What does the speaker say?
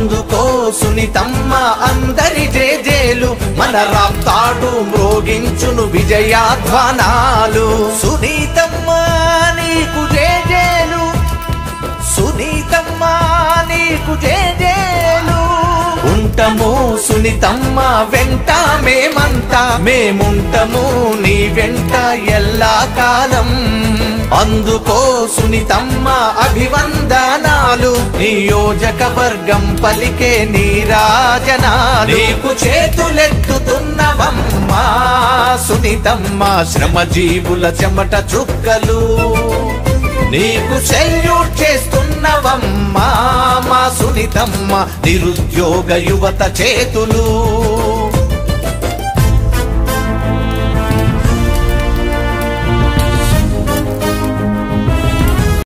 అందుకో సునీతమ్మ అందరి జేజేలు మన రాప్తాడు మ్రోగించును విజయాధ్వానాలు సునీతమ్మ నీకు జేజేలు సునీతమ్మ నీకు జేజేలు ఉంటము సునీతమ్మ వెంట మేమంతా మేముంటము నీ వెంట ఎల్లా కాలం అందుకో సునీతమ్మ అభివందనాలు నియోజకవర్గం పలికే నీరాజనాలు నీకు చేతులెత్తుతున్నవమ్మా సునీతమ్మ శ్రమజీవుల చెమట చుక్కలు నీకు సెల్యూట్ చేస్తున్నవమ్మా మా సునీతమ్మ నిరుద్యోగ యువత చేతులు